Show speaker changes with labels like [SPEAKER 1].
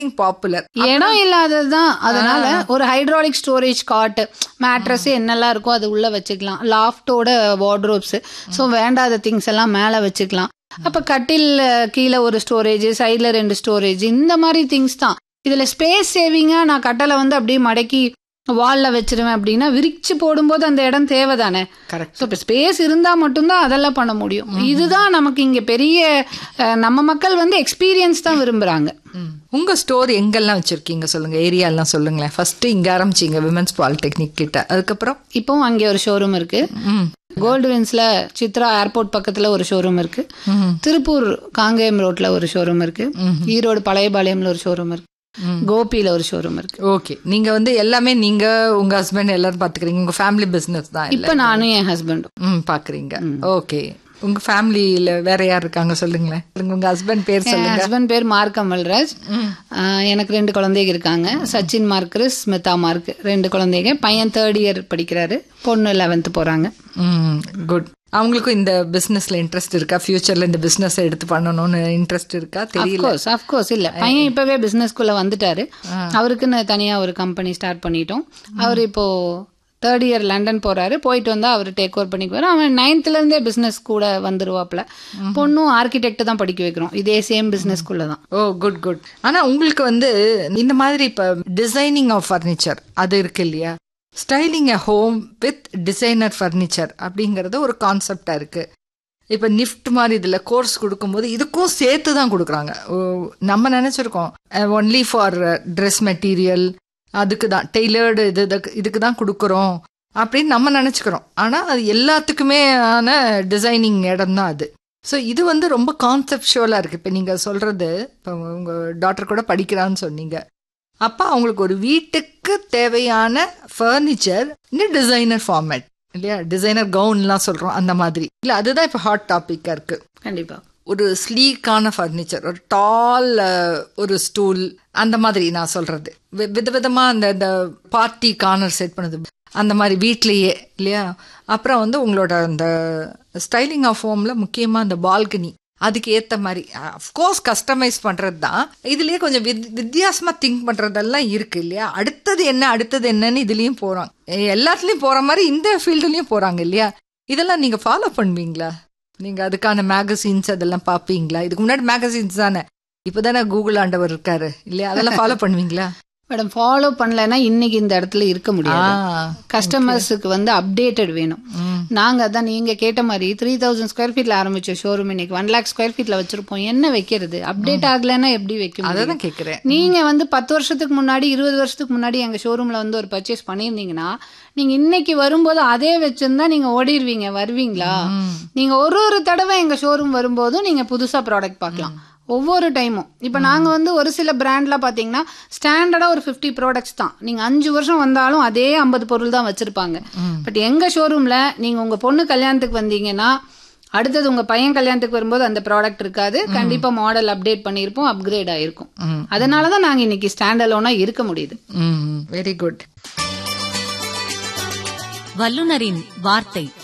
[SPEAKER 1] Popular
[SPEAKER 2] இடம் இல்லாததுதான் அதனால ஒரு ஹைட்ராலிக் ஸ்டோரேஜ் காட் மேட்ரஸ் என்னெல்லாம் இருக்கோ அது உள்ள வச்சுக்கலாம் லாஃப்டோட வார்ட்ரோப்ஸ் ஸோ வேண்டாத திங்ஸ் எல்லாம் மேல வச்சுக்கலாம் அப்ப கட்டில் கீழே ஒரு ஸ்டோரேஜ் சைட்ல ரெண்டு ஸ்டோரேஜ் இந்த மாதிரி திங்ஸ் தான் இதுல ஸ்பேஸ் சேவிங்கா நான் கட்டலை வந்து அப்படியே மடக்கி வால்ல வச்சிருவேன் அப்படின்னா விரிச்சு போடும்போது அந்த இடம் தேவைதானே
[SPEAKER 1] கரெக்ட்
[SPEAKER 2] ஸோ இப்போ ஸ்பேஸ் இருந்தால் மட்டும்தான் அதெல்லாம் பண்ண முடியும் இதுதான் நமக்கு இங்கே பெரிய அஹ், நம்ம மக்கள் வந்து எக்ஸ்பீரியன்ஸ் தான் விரும்புகிறாங்க
[SPEAKER 1] உங்க ஸ்டோர் எங்கெல்லாம் வச்சிருக்கீங்க சொல்லுங்க ஏரியா எல்லாம் சொல்லுங்களேன் ஃபர்ஸ்ட் இங்க ஆரம்பிச்சீங்க விமன்ஸ் பாலிடெக்னிக் கிட்ட அதுக்கப்புறம்
[SPEAKER 2] இப்போவும் அங்கே ஒரு ஷோரூம் இருக்கு
[SPEAKER 1] ம்
[SPEAKER 2] கோல்டு வின்ஸ்ல சித்ரா ஏர்போர்ட் பக்கத்துல ஒரு ஷோரூம் இருக்கு
[SPEAKER 1] ம்.
[SPEAKER 2] திருப்பூர் காங்கேயம் ரோட்ல ஒரு ஷோரூம் இருக்கு ஈரோடு பழையபாளையம்ல ஒரு ஷோரூம் இருக்கு கோபியில ஒரு ஷோரூம் இருக்கு
[SPEAKER 1] ஓகே நீங்க வந்து எல்லாமே நீங்க உங்க ஹஸ்பண்ட் எல்லாரும் பாத்துக்கிறீங்க உங்க ஃபேமிலி பிசினஸ் தான் இல்ல
[SPEAKER 2] இப்போ நானும் என் ஹஸ்பண்டும்
[SPEAKER 1] ம் பாக்குறீங்க ஓகே உங்க ஃபேமிலியில வேற யார் இருக்காங்க சொல்லுங்களேன் சொல்லுங்க, உங்க ஹஸ்பண்ட் பேர்
[SPEAKER 2] என்
[SPEAKER 1] சொல்லுங்க
[SPEAKER 2] ஹஸ்பண்ட் பேர் மார்க் அமல்ராஜ் ஆஹ் எனக்கு ரெண்டு குழந்தைங்க இருக்காங்க சச்சின் மார்க் ஸ்மிதா மார்க் ரெண்டு குழந்தைங்க பையன் தேர்ட் இயர் படிக்கிறாரு பொண்ணு லெவன்த் போறாங்க
[SPEAKER 1] ம் குட் அவங்களுக்கும் இந்த பிசினஸ்ல இன்ட்ரெஸ்ட் இருக்கா ஃபியூச்சர்ல இந்த பிசினஸ் எடுத்து பண்ணணும்னு இன்ட்ரெஸ்ட் இருக்கா தெரியல
[SPEAKER 2] அஃப்கோர்ஸ் அஃப்கோர்ஸ் இல்ல பையன் இப்பவே பிசினஸ்க்குள்ள வந்துட்டாரு அவருக்குன்னு தனியா ஒரு கம்பெனி ஸ்டார்ட் பண்ணிட்டோம் அவர் இப்போ தேர்ட் இயர் லண்டன் போறாரு போயிட்டு வந்தா அவர் டேக் ஓவர் பண்ணிக்குவாரு அவன் நைன்த்ல இருந்தே பிசினஸ் கூட வந்துருவாப்ல பொண்ணும் ஆர்கிடெக்ட் தான் படிக்க வைக்கிறோம் இதே சேம் பிசினஸ்க்குள்ள தான்
[SPEAKER 1] ஓ குட் குட் ஆனா உங்களுக்கு வந்து இந்த மாதிரி இப்ப டிசைனிங் ஆஃப் ஃபர்னிச்சர் அது இருக்கு இல்லையா styling a home with designer furniture அப்படிங்கறது ஒரு கான்செப்டா இருக்கு இப்ப நிஃப்ட் மாதிரி இதுல கோர்ஸ் கொடுக்கும்போது இதுக்கும் சேர்த்து தான் கொடுக்குறாங்க ஓ, நம்ம நினைச்சிருக்கோம் ஒன்லி ஃபார் ட்ரெஸ் மெட்டீரியல் அதுக்கு தான் டெய்லர்டு இது இதுக்கு- இதுக்கு தான் கொடுக்குறோம் அப்படின்னு நம்ம நினச்சிக்கிறோம் ஆனால் அது எல்லாத்துக்குமே ஆன டிசைனிங் இடம் தான் அது ஸோ இது வந்து ரொம்ப கான்செப்டுவலாக இருக்குது இப்போ நீங்கள் சொல்கிறது இப்போ உங்கள் டாக்டர் கூட படிக்கிறான்னு சொன்னீங்க அப்போ அவங்களுக்கு ஒரு வீட்டுக்கு தேவையான ஃபர்னிச்சர் இன்னும் டிசைனர் ஃபார்மேட் இல்லையா டிசைனர் கவுன்லாம் சொல்கிறோம் அந்த மாதிரி இல்லை அதுதான் இப்போ ஹாட் டாப்பிக்காக இருக்குது
[SPEAKER 2] கண்டிப்பா
[SPEAKER 1] ஒரு ஸ்லீக்கான ஃபர்னிச்சர் ஒரு டால் ஒரு ஸ்டூல் அந்த மாதிரி நான் சொல்றது வி- விதவிதமா அந்த இந்த பார்ட்டி கார்னர் செட் பண்ணுது அந்த மாதிரி வீட்லயே இல்லையா அப்புறம் வந்து உங்களோட அந்த ஸ்டைலிங் ஆஃப் ஹோம்ல முக்கியமா அந்த பால்கனி அதுக்கு ஏத்த மாதிரி அஃப்கோர்ஸ் கஸ்டமைஸ் பண்றது தான் இதுலயே கொஞ்சம் வித்- வித்தியாசமா திங்க் பண்றதெல்லாம் இருக்கு இல்லையா அடுத்தது என்ன அடுத்தது என்னன்னு இதுலயும் போறாங்க எ- எல்லாத்துலயும் போற மாதிரி இந்த ஃபீல்டுலயும் போறாங்க இல்லையா இதெல்லாம் நீங்க ஃபாலோ பண்ணுவீங்களா நீங்க அதுக்கான மேகசின்ஸ் அதெல்லாம் பாப்பீங்களா இதுக்கு முன்னாடி மேகசின்ஸ் தானே இப்பதானே கூகுள் ஆண்டவர் இருக்காரு இல்லையா அதெல்லாம் ஃபாலோ பண்ணுவீங்களா
[SPEAKER 2] மேடம் ஃபாலோ பண்ணலைன்னா இன்னைக்கு இந்த இடத்துல இருக்க முடியாது
[SPEAKER 1] ஆ,
[SPEAKER 2] கஸ்டமர்ஸுக்கு வந்து அப்டேட்டட் வேணும்
[SPEAKER 1] ம்.
[SPEAKER 2] நாங்க அதான் நீங்க கேட்ட மாதிரி த்ரீ தௌசண்ட் ஸ்கொயர் ஃபீட்ல ஆரம்பிச்ச ஷோரூம் இன்னைக்கு ஒன் லேக் ஸ்கொயர் ஃபீட்ல வச்சிருப்போம் என்ன வைக்கிறது அப்டேட் ஆகலைன்னா எப்படி வைக்க முடியும்
[SPEAKER 1] அததான் கேக்குறேன்
[SPEAKER 2] நீங்க வந்து பத்து வருஷத்துக்கு முன்னாடி இருபது வருஷத்துக்கு முன்னாடி எங்க ஷோரூம்ல வந்து ஒரு பர்ச்சேஸ் பண்ணியிருந்தீங்கன்னா நீங்க இன்னைக்கு வரும்போது அதே வச்சிருந்தா நீங்க ஓடிடுவீங்க வருவீங்களா நீங்க ஒரு ஒரு தடவை எங்க ஷோரூம் வரும்போதும் நீங்க புதுசா ப்ராடக்ட் பார்க்கலாம் ஒவ்வொரு டைமும் இப்போ நாங்க வந்து ஒரு சில பிராண்ட்ல பாத்தீங்கன்னா ஸ்டாண்டர்டா ஒரு 50 ப்ராடக்ட்ஸ் தான் நீங்க அஞ்சு வருஷம் வந்தாலும் அதே ஐம்பது பொருள் தான் வச்சிருப்பாங்க பட் எங்க ஷோரூம்ல நீங்க உங்க பொண்ணு கல்யாணத்துக்கு வந்தீங்கன்னா அடுத்தது உங்க பையன் கல்யாணத்துக்கு வரும்போது அந்த ப்ராடக்ட் இருக்காது கண்டிப்பா மாடல் அப்டேட் பண்ணியிருப்போம் அப்கிரேட் ஆயிருக்கும்
[SPEAKER 1] ம்.
[SPEAKER 2] அதனால தான் நாங்க இன்னைக்கு ஸ்டாண்ட் அலோனா இருக்க முடியுது
[SPEAKER 1] வெரி குட்
[SPEAKER 3] வல்லுனரின் வார்த்தை